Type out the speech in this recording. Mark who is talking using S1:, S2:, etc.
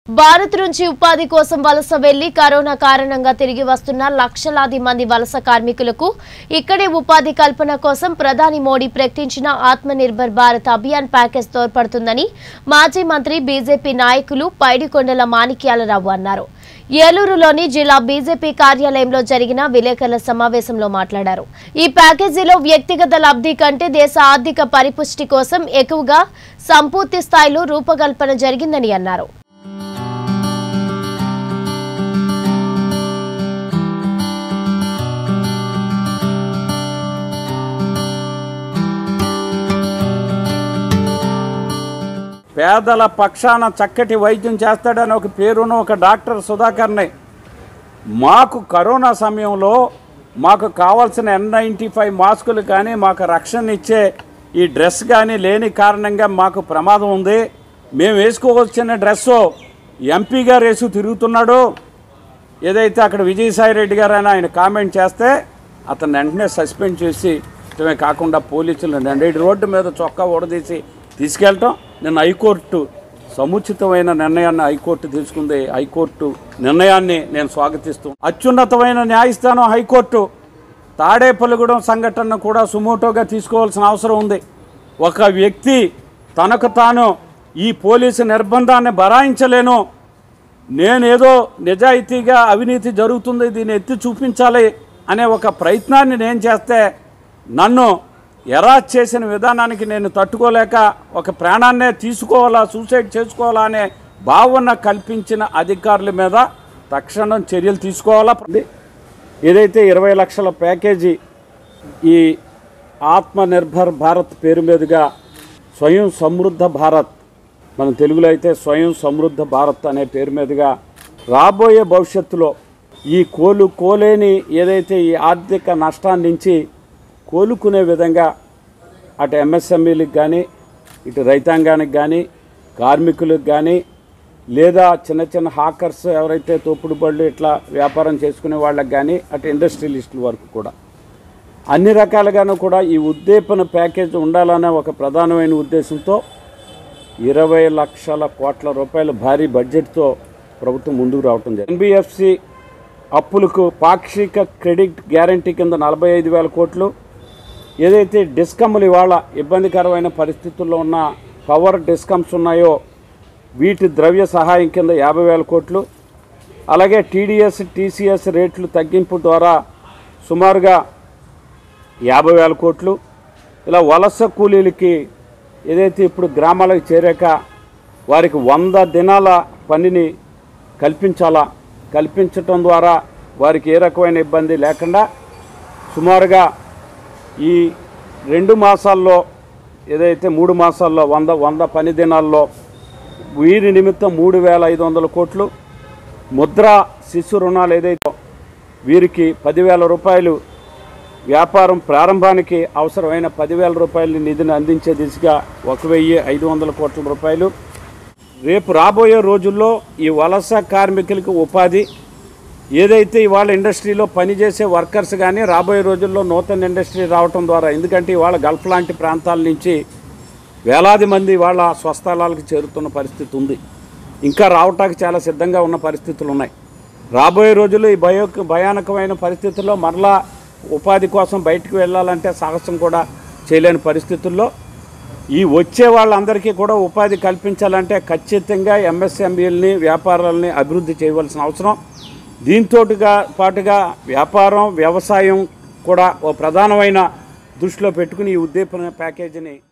S1: భారత్ నుంచి ఉపాధి కోసం వలస వెళ్లి కరోనా కారణంగా తిరిగి వస్తున్న లక్షలాది మంది వలస కార్మికులకు ఇక్కడే ఉపాధి కల్పన కోసం ప్రధాని మోడీ ప్రకటించిన ఆత్మనిర్భర్ భారత్ అభియాన్ ప్యాకేజ్ తోడ్పడుతుందని మాజీ మంత్రి బీజేపీ నాయకులు పైడికొండల మాణిక్యాలరావు అన్నారు ఏలూరులోని జిల్లా బీజేపీ కార్యాలయంలో జరిగిన విలేకరుల సమావేశంలో మాట్లాడారు ఈ ప్యాకేజీలో వ్యక్తిగత లబ్ధి కంటే దేశ ఆర్థిక పరిపుష్టి కోసం ఎక్కువగా సంపూర్తి స్థాయిలో రూపకల్పన జరిగిందని అన్నారు
S2: పేదల పక్షాన చక్కటి వైద్యం చేస్తాడని ఒక పేరున్న ఒక డాక్టర్ సుధాకర్ని మాకు కరోనా సమయంలో మాకు కావాల్సిన ఎన్ నైంటీ ఫైవ్ మాస్కులు కానీ మాకు రక్షణ ఇచ్చే ఈ డ్రెస్ కానీ లేని కారణంగా మాకు ప్రమాదం ఉంది మేము వేసుకోవాల్సిన డ్రెస్సు ఎంపీ గారు వేసి తిరుగుతున్నాడు ఏదైతే అక్కడ విజయసాయి రెడ్డి గారు అని ఆయన కామెంట్ చేస్తే అతను వెంటనే సస్పెండ్ చేసి ఇటమే కాకుండా పోలీసులు నడి రోడ్డు మీద చొక్కా ఊడదీసి తీసుకెళ్ళటం నిన్న హైకోర్టు సముచితమైన నిర్ణయాన్ని హైకోర్టు తీసుకుంది హైకోర్టు నిర్ణయాన్ని నేను స్వాగతిస్తూ అత్యున్నతమైన న్యాయస్థానం హైకోర్టు తాడేపల్లిగూడెం సంఘటనను కూడా సుమోటోగా తీసుకోవాల్సిన అవసరం ఉంది ఒక వ్యక్తి తనకు తాను ఈ పోలీసు నిర్బంధాన్ని బరాయించలేను నేనేదో నిజాయితీగా అవినీతి జరుగుతుంది దీన్ని ఎత్తి చూపించాలి అనే ఒక ప్రయత్నాన్ని నేను చేస్తే నన్ను ఎరా చేసిన విధానానికి నేను తట్టుకోలేక ఒక ప్రాణాన్నే తీసుకోవాలా సూసైడ్ చేసుకోవాలా అనే భావన కల్పించిన అధికారుల మీద తక్షణం చర్యలు తీసుకోవాలా ఏదైతే ఇరవై లక్షల ప్యాకేజీ ఈ ఆత్మనిర్భర్ భారత్ పేరు మీదుగా స్వయం సమృద్ధ భారత్ మన తెలుగులో అయితే స్వయం సమృద్ధ భారత్ అనే పేరు మీదుగా రాబోయే భవిష్యత్తులో ఈ కోలు కోలేని ఏదైతే ఈ ఆర్థిక నష్టాన్ని నుంచి కోలుకునే విధంగా అటు ఎంఎస్ఎంఈలకు కానీ ఇటు రైతాంగానికి కానీ కార్మికులకు కానీ లేదా చిన్న చిన్న హాకర్స్ ఎవరైతే తోపుడు బళ్ళు ఇట్లా వ్యాపారం చేసుకునే వాళ్ళకి కానీ అటు ఇండస్ట్రియలిస్టుల వరకు కూడా అన్ని రకాలుగాను కూడా ఈ ఉద్దీపన ప్యాకేజ్ ఉండాలనే ఒక ప్రధానమైన ఉద్దేశంతో ఇరవై లక్షల కోట్ల రూపాయల భారీ బడ్జెట్తో ప్రభుత్వం ముందుకు రావటం జరిగింది ఎన్బిఎఫ్సి అప్పులకు పాక్షిక క్రెడిట్ గ్యారంటీ కింద నలభై ఐదు వేల కోట్లు ఏదైతే డిస్కమ్లు ఇవాళ ఇబ్బందికరమైన పరిస్థితుల్లో ఉన్న పవర్ డిస్కమ్స్ ఉన్నాయో వీటి ద్రవ్య సహాయం కింద యాభై వేల కోట్లు అలాగే టీడీఎస్ టీసీఎస్ రేట్లు తగ్గింపు ద్వారా సుమారుగా యాభై వేల కోట్లు ఇలా వలస కూలీలకి ఏదైతే ఇప్పుడు గ్రామాలకు చేరాక వారికి వంద దినాల పనిని కల్పించాలా కల్పించటం ద్వారా వారికి ఏ రకమైన ఇబ్బంది లేకుండా సుమారుగా ఈ రెండు మాసాల్లో ఏదైతే మూడు మాసాల్లో వంద వంద పని దినాల్లో వీరి నిమిత్తం మూడు వేల ఐదు వందల కోట్లు ముద్రా శిశు రుణాలు ఏదైతే వీరికి పదివేల రూపాయలు వ్యాపారం ప్రారంభానికి అవసరమైన పదివేల రూపాయల నిధిని అందించే దిశగా ఒక వెయ్యి ఐదు వందల కోట్ల రూపాయలు రేపు రాబోయే రోజుల్లో ఈ వలస కార్మికులకు ఉపాధి ఏదైతే ఇవాళ ఇండస్ట్రీలో పనిచేసే వర్కర్స్ కానీ రాబోయే రోజుల్లో నూతన ఇండస్ట్రీ రావటం ద్వారా ఎందుకంటే ఇవాళ గల్ఫ్ లాంటి ప్రాంతాల నుంచి వేలాది మంది వాళ్ళ స్వస్థలాలకు చేరుతున్న పరిస్థితి ఉంది ఇంకా రావటానికి చాలా సిద్ధంగా ఉన్న పరిస్థితులు ఉన్నాయి రాబోయే రోజుల్లో ఈ భయో భయానకమైన పరిస్థితుల్లో మరలా ఉపాధి కోసం బయటకు వెళ్ళాలంటే సాహసం కూడా చేయలేని పరిస్థితుల్లో ఈ వచ్చే వాళ్ళందరికీ కూడా ఉపాధి కల్పించాలంటే ఖచ్చితంగా ఎంఎస్ఎంఈల్ని వ్యాపారాలని అభివృద్ధి చేయవలసిన అవసరం దీంతోటిగా పాటుగా వ్యాపారం వ్యవసాయం కూడా ఓ ప్రధానమైన దృష్టిలో పెట్టుకుని ఈ ఉద్దీపన ప్యాకేజీని